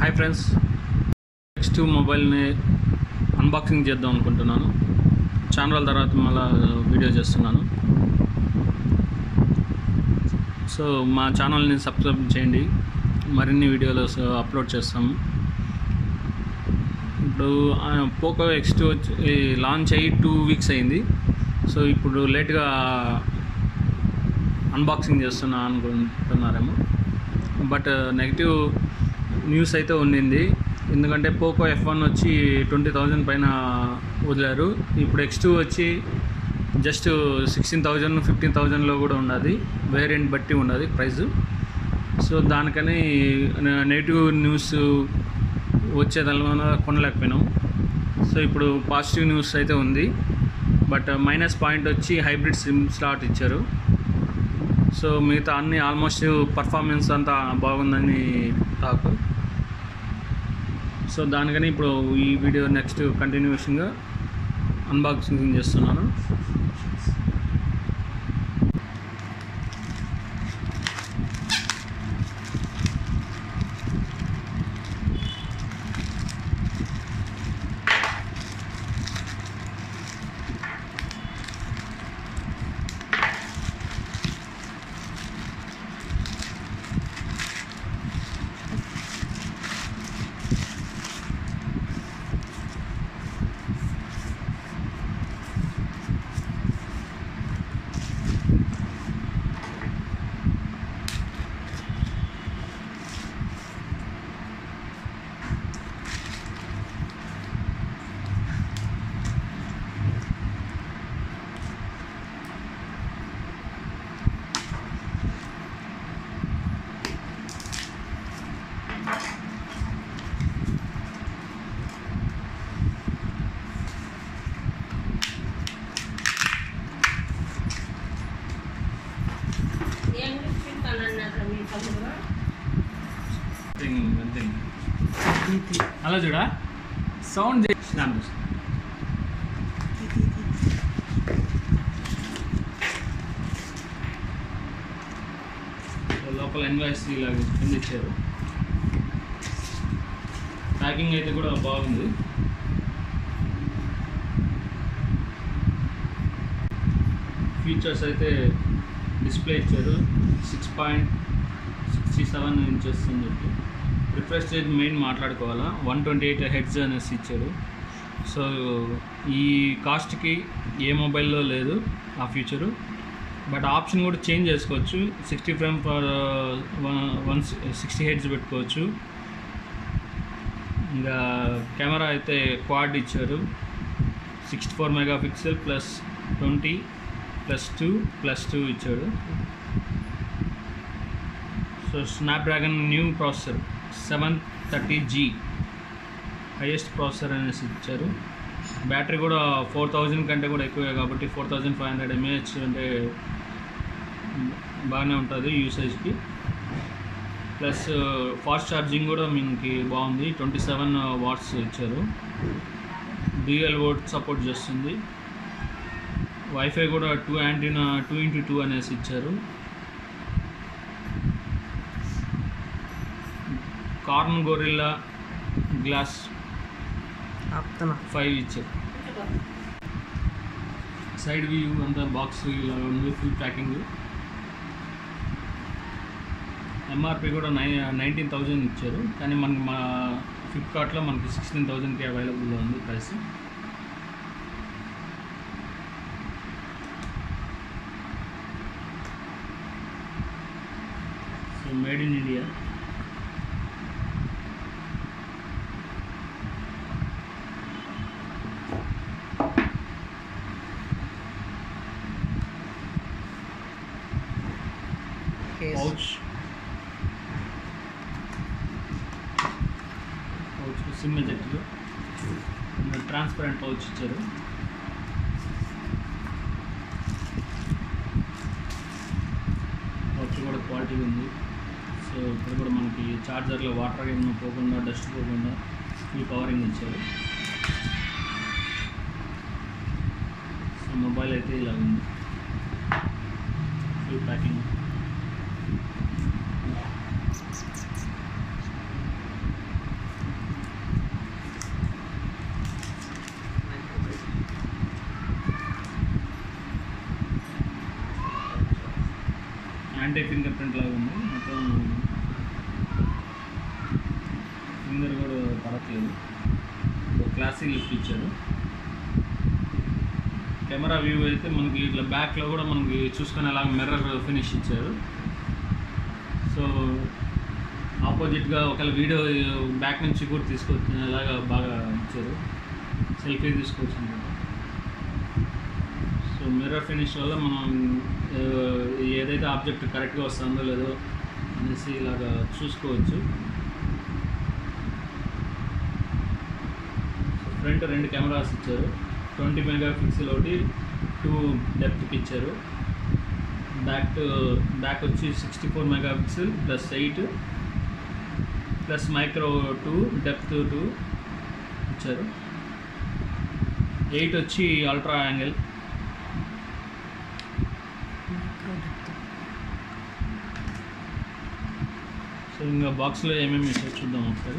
Hi friends next మొబైల్ని unboxing చేద్దాం అనుకుంటున్నాను చాలా రోజుల తర్వాత మళ్ళీ వీడియో చేస్తున్నాను సో మా ఛానల్ని సబ్స్క్రైబ్ చేయండి మరిన్ని వీడియోలు అప్లోడ్ చేస్తాము ఇప్పుడు పోకో ఎక్స్ టూ వచ్చి లాంచ్ అయ్యి టూ వీక్స్ అయింది సో ఇప్పుడు లేట్గా అన్బాక్సింగ్ చేస్తున్నా అనుకుంటున్నారేమో బట్ నెగిటివ్ న్యూస్ అయితే ఉండింది ఎందుకంటే పోకో ఎఫ్ వన్ వచ్చి ట్వంటీ థౌజండ్ పైన వదిలారు ఇప్పుడు ఎక్స్ టూ వచ్చి జస్ట్ సిక్స్టీన్ థౌజండ్ ఫిఫ్టీన్ థౌజండ్లో కూడా ఉన్నది వేరియంట్ బట్టి ఉన్నది ప్రైస్ సో దానికని నెగిటివ్ న్యూస్ వచ్చేదాని కొనలేకపోయినాం సో ఇప్పుడు పాజిటివ్ న్యూస్ అయితే ఉంది బట్ మైనస్ పాయింట్ వచ్చి హైబ్రిడ్ సిమ్ స్లాట్ ఇచ్చారు సో మిగతా అన్ని ఆల్మోస్ట్ పర్ఫార్మెన్స్ అంతా బాగుందని టాక్ సో దానికని ఇప్పుడు ఈ వీడియో నెక్స్ట్ కంటిన్యూషన్గా అన్బాక్సింగ్ చేస్తున్నాను అంతే అలా చూడా సౌండ్ చేసినాను లోపల ఎన్వాయిస్ ఇలాగ కింద ఇచ్చారు ప్యాకింగ్ అయితే కూడా బాగుంది ఫీచర్స్ అయితే డిస్ప్లే ఇచ్చారు six point sixty seven inches అని చెప్పి రిఫ్రెష్ రేట్ మెయిన్ మాట్లాడుకోవాలా వన్ ట్వంటీ ఎయిట్ హెడ్స్ అనేసి ఇచ్చారు సో ఈ కాస్ట్కి ఏ మొబైల్లో లేదు ఆ ఫీచరు బట్ ఆప్షన్ కూడా చేంజ్ చేసుకోవచ్చు sixty frame for one sixty hertz పెట్టుకోవచ్చు ఇంకా కెమెరా అయితే క్వాడ్ ఇచ్చారు sixty four megapixel plus twenty plus two plus two ఇచ్చాడు so Snapdragon new processor seven thirty G highest processor అనేసి ఇచ్చారు battery కూడా ఫోర్ థౌజండ్ కంటే కూడా ఎక్కువే కాబట్టి four thousand five hundred mAh అంటే బాగానే ఉంటుంది యూసేజ్కి ప్లస్ ఫాస్ట్ ఛార్జింగ్ కూడా మనకి బాగుంది ట్వంటీ సెవెన్ వాట్స్ ఇచ్చారు డిఎల్ వోట్ సపోర్ట్ చేస్తుంది వైఫై కూడా two antenna two into two అనేసి ఇచ్చారు కార్న్ గొరిల్లా గ్లాస్ ఆపుతున్నా ఫైవ్ ఇచ్చారు సైడ్ వ్యూ అంతా బాక్స్ ఇలా ఉంది ఫుల్ ప్యాకింగ్ ఎంఆర్పి కూడా నై నైన్టీన్ థౌజండ్ ఇచ్చారు కానీ మనకి మా ఫ్లిప్కార్ట్లో మనకి సిక్స్టీన్ థౌజండ్కి అవైలబుల్లో ఉంది price so made in India case pouch pouch sim eject transparent pouch ఇచ్చారు పౌచ్ కూడా క్వాలిటీ ఉంది సో ఇప్పుడు కూడా మనకి చార్జర్లో వాటర్ ఏమైనా పోకుండా డస్ట్ పోకుండా ఫుల్ కవరింగ్ ఇచ్చారు సో మొబైల్ అయితే ఇలా ఉంది full packing anti fingerprint లాగా ఉంది మొత్తం ఫింగర్ కూడా పడట్లేదు ఒక క్లాసిక్ లుక్ ఇచ్చారు కెమెరా వ్యూ అయితే మనకి ఇట్లా బ్యాక్లో కూడా మనకి చూసుకునేలా మిర్రర్ ఫినిష్ ఇచ్చారు సో ఆపోజిట్గా ఒకవేళ వీడియో బ్యాక్ నుంచి కూడా తీసుకొచ్చేలాగా బాగా ఇచ్చారు సెల్ఫీ తీసుకోవచ్చు అనమాట సో మిర్రర్ ఫినిష్ వల్ల మనం ఆ, ఏదైతే ఆబ్జెక్ట్ కరెక్ట్గా వస్తుందో లేదో అనేసి ఇలాగా చూసుకోవచ్చు ఫ్రంట్ రెండు కెమెరాస్ ఇచ్చారు ట్వంటీ మెగా పిక్సెల్ ఒకటి టూ డెప్త్కి ఇచ్చారు బ్యాక్ బ్యాక్ వచ్చి sixty four megapixel plus eight plus micro two depth two ఇచ్చారు ఎయిట్ వచ్చి అల్ట్రా యాంగిల్ సో ఇంకా బాక్స్లో ఏమేమి ఇచ్చారు చూద్దాం ఒకసారి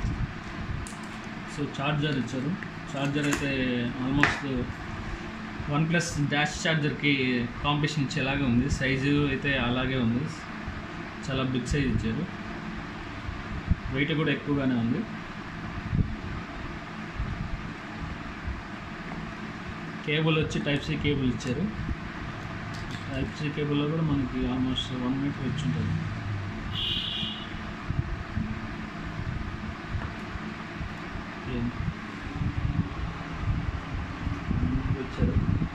సో చార్జర్ ఇచ్చారు చార్జర్ అయితే ఆల్మోస్ట్ వన్ ప్లస్ డాష్ చార్జర్కి కాంపిటీషన్ ఇచ్చేలాగే ఉంది సైజు అయితే అలాగే ఉంది చాలా బిగ్ సైజ్ ఇచ్చారు వెయిట్ కూడా ఎక్కువగానే ఉంది కేబుల్ వచ్చి టైప్ సి కేబుల్ ఇచ్చారు టైప్ సి కేబుల్లో కూడా మనకి ఆల్మోస్ట్ వన్ మీటర్ వచ్చి ఉంటుంది ఏం? వచ్చారు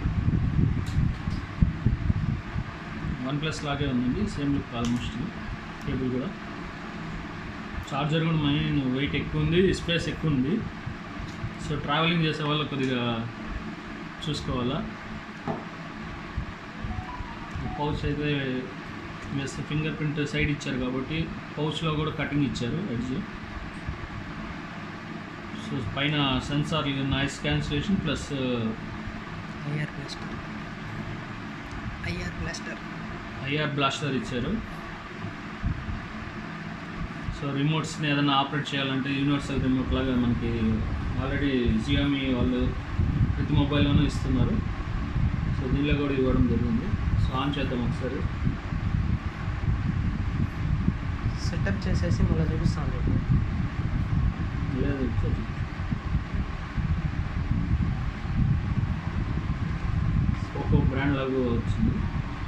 వన్ ప్లస్ లాగే ఉందండి సేమ్ లుక్ ఆల్మోస్ట్ కేబుల్ కూడా చార్జర్ కూడా మెయిన్ వెయిట్ ఎక్కువ ఉంది స్పేస్ ఎక్కువ ఉంది సో ట్రావెలింగ్ చేసే వాళ్ళు కొద్దిగా చూసుకోవాలా పౌచ్ అయితే వేస్తే ఫింగర్ ప్రింట్ సైడ్ ఇచ్చారు కాబట్టి పౌచ్లో కూడా కటింగ్ ఇచ్చారు ఎడ్జ్ సో పైన sensor noise cancellation plus IR blaster IR blaster IR blaster ఇచ్చారు సో రిమోట్స్ని ఏదైనా ఆపరేట్ చేయాలంటే యూనివర్సల్ రిమోట్ లాగా మనకి ఆల్రెడీ జియోమి వాళ్ళు ప్రతి మొబైల్లోనూ ఇస్తున్నారు సో దీనిలో కూడా ఇవ్వడం జరిగింది సో ఆన్ చేద్దాం ఒకసారి సెటప్ చేసేసి మళ్ళీ చూపిస్తాను లేదు ఒకసారి. ఒక్కో బ్రాండ్ లాగా వచ్చింది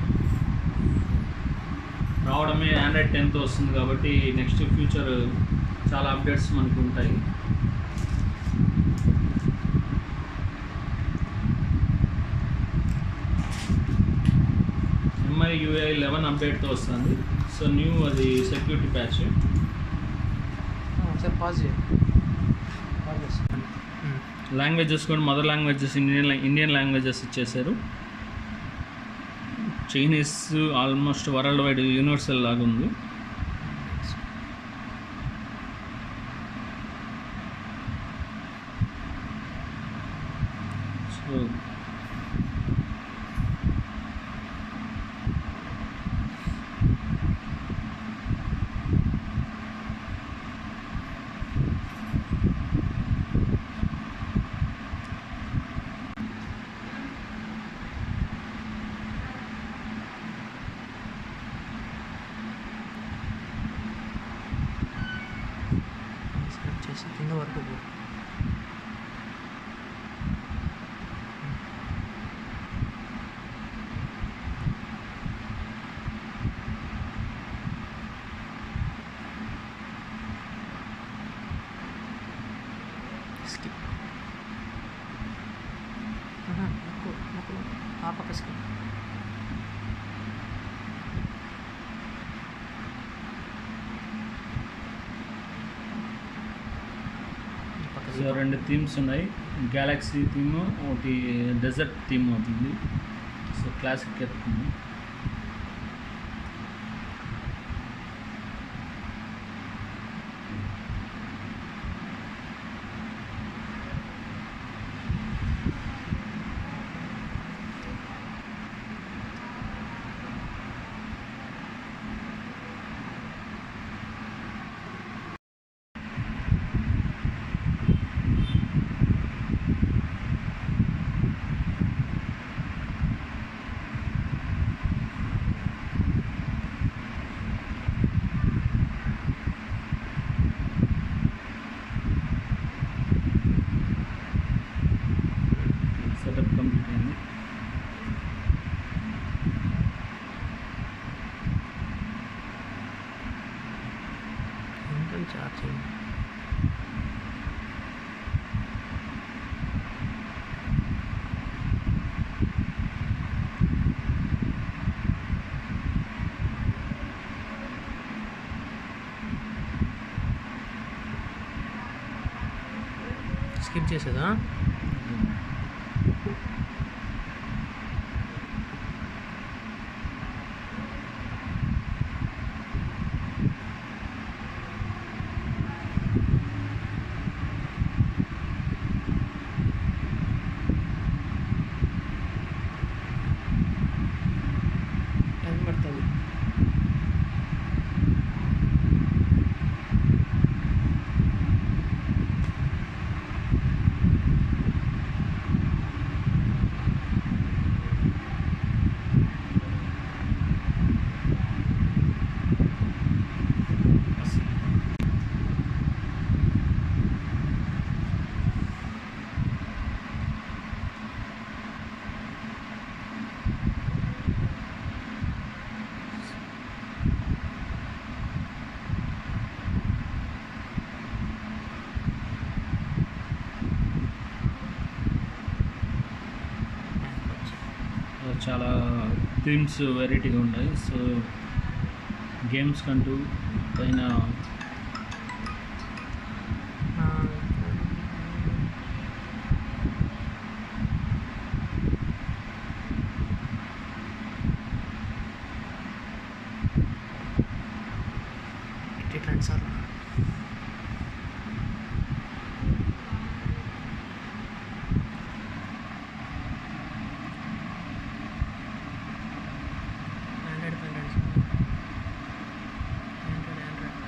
రావడమే ఆండ్రాయిడ్ టెన్త్ వస్తుంది కాబట్టి నెక్స్ట్ ఫ్యూచర్ చాలా అప్డేట్స్ మనకు ఉంటాయి ఎంఐ యూఐ లెవెన్ అప్డేట్తో వస్తుంది సో న్యూ అది సెక్యూరిటీ ప్యాచ్ ఒకసారి పాజ్ చేయి పాజ్ చేస్తాను లాంగ్వేజెస్ కూడా mother languages Indian Indian languages ఇచ్చేసారు Chinese almost world wide universal లాగా ఉంది సో సెలెక్ట్ చేసి కింద వరకు పో స్కిప్ నొక్కు నొక్కు ఆ పక్క స్కిప్ ఈ పక్క సో రెండు థీమ్స్ ఉన్నాయి గ్యాలక్సీ థీమ్ ఒకటి డెజర్ట్ థీమ్ అవుతుంది సో క్లాసిక్ ఎత్తుకుంది స్కిప్ చేసేదా టైం పడుతుంది చాలా థీమ్స్ వెరైటీగా ఉన్నాయి సో గేమ్స్ కంటూ పైన ఇట్లాంటి సార్ ఆండ్రాయిడ్ పైన రండి sir android android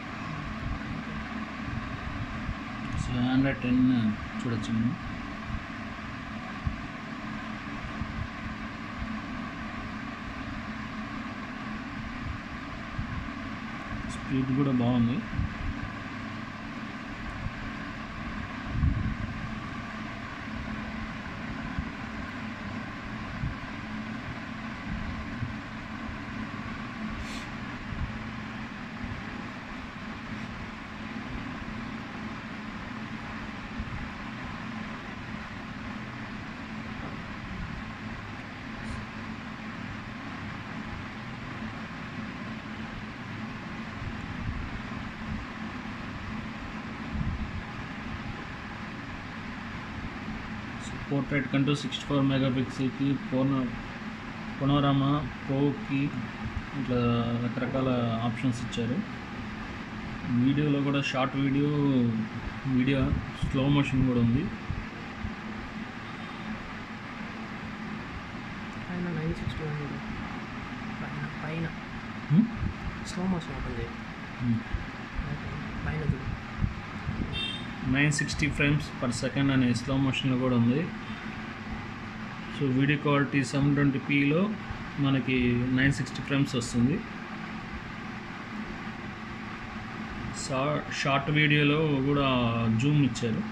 so android ten చూడొచ్చు మనం స్పీడ్ కూడా బాగుంది పోర్ట్రేట్ కంటూ సిక్స్టీ ఫోర్ మెగా పిక్సెల్కి పోనో పొనోరామా ప్రోకి ఇట్లా రకరకాల ఆప్షన్స్ ఇచ్చారు వీడియోలో కూడా short video video slow motion కూడా ఉంది పైన నైన్ సిక్స్టీ వన్ చూడు పైన పైన స్లో మోషన్ ఓపెన్ చేయి పైన చూడు nine sixty frames per second అనే స్లో మోషన్లో కూడా ఉంది so video quality seven twenty పీలో మనకి నైన్ సిక్స్టీ ఫ్రేమ్స్ వస్తుంది షా షార్ట్ వీడియోలో కూడా జూమ్ ఇచ్చారు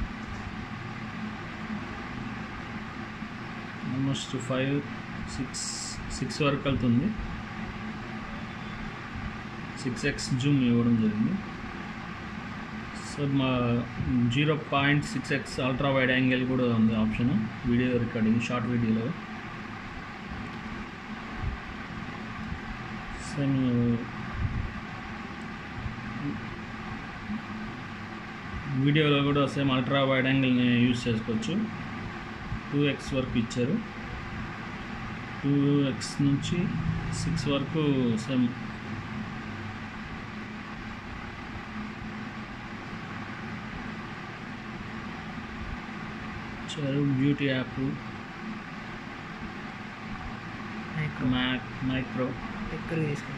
ఆల్మోస్ట్ ఫైవ్ సిక్స్ సిక్స్ వరకు వెళ్తుంది సిక్స్ ఎక్స్ జూమ్ ఇవ్వడం జరిగింది సో మా zero point six X ultra wide angle కూడా ఉంది ఆప్షన్ వీడియో రికార్డింగ్ షార్ట్ వీడియోలో సేమ్ వీడియోలో కూడా సేమ్ అల్ట్రా వైడ్ యాంగిల్ని యూజ్ చేసుకోవచ్చు టూ ఎక్స్ వరకు ఇచ్చారు టూ ఎక్స్ నుంచి సిక్స్ వరకు సేమ్ ఇచ్చారు beauty app micro mac micro ఎక్కడికి తీసుకోండి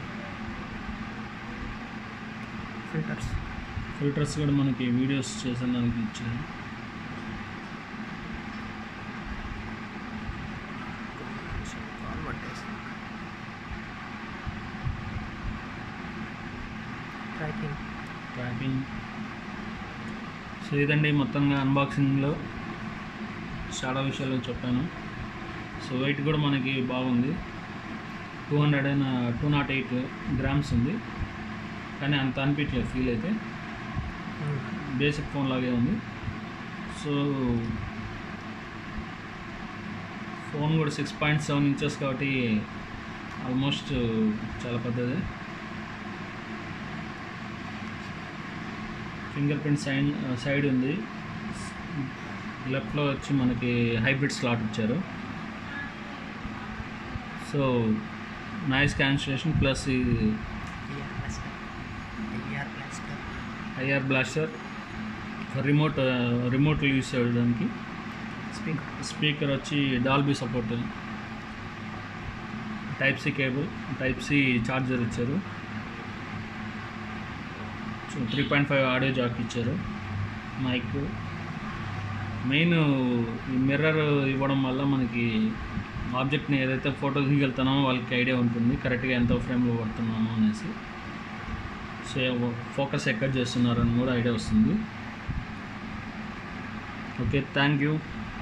ఫిల్టర్స్ ఫిల్టర్స్ కూడా మనకి వీడియోస్ చేసేదానికి ఇచ్చారు కాల్ పట్టేసి ట్రాకింగ్ ట్రాకింగ్ సో ఇదండి మొత్తంగా అన్బాక్సింగ్లో చాలా విషయాలు చెప్పాను సో వెయిట్ కూడా మనకి బాగుంది two hundred and two naught eight grams ఉంది కానీ అంత అనిపించలేదు ఫీల్ అయితే బేసిక్ ఫోన్ లాగే ఉంది సో ఫోన్ కూడా సిక్స్ పాయింట్ సెవెన్ ఇంచెస్ కాబట్టి ఆల్మోస్ట్ చాలా పెద్దదే ఫింగర్ ప్రింట్ సైడ్ సైడ్ ఉంది లెఫ్ట్లో వచ్చి మనకి హైబ్రిడ్ స్లాట్ ఇచ్చారు సో నాయిస్ క్యాన్సిలేషన్ ప్లస్ ఈ IR blaster IR blaster IR blaster remote remote use చేయడానికి స్పీకర్ స్పీకర్ వచ్చి Dolby support type C cable type C charger ఇచ్చారు three point five audio jack ఇచ్చారు మైక్ మెయిన్ ఈ mirror ఇవ్వడం వల్ల మనకి ఆబ్జెక్ట్ని ఏదైతే ఫోటో దిగెళ్తున్నామో వాళ్ళకి ఐడియా ఉంటుంది కరెక్ట్గా ఎంతో ఫ్రేమ్లో పడుతున్నామో అనేసి సో ఫోకస్ ఎక్కడ చేస్తున్నారని కూడా ఐడియా వస్తుంది ఓకే థ్యాంక్ యూ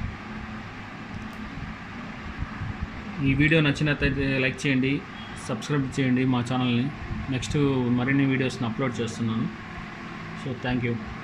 ఈ వీడియో నచ్చినట్లయితే లైక్ చేయండి సబ్స్క్రైబ్ చేయండి మా ఛానల్ని నెక్స్ట్ మరిన్ని వీడియోస్ని అప్లోడ్ చేస్తున్నాను సో థ్యాంక్ యూ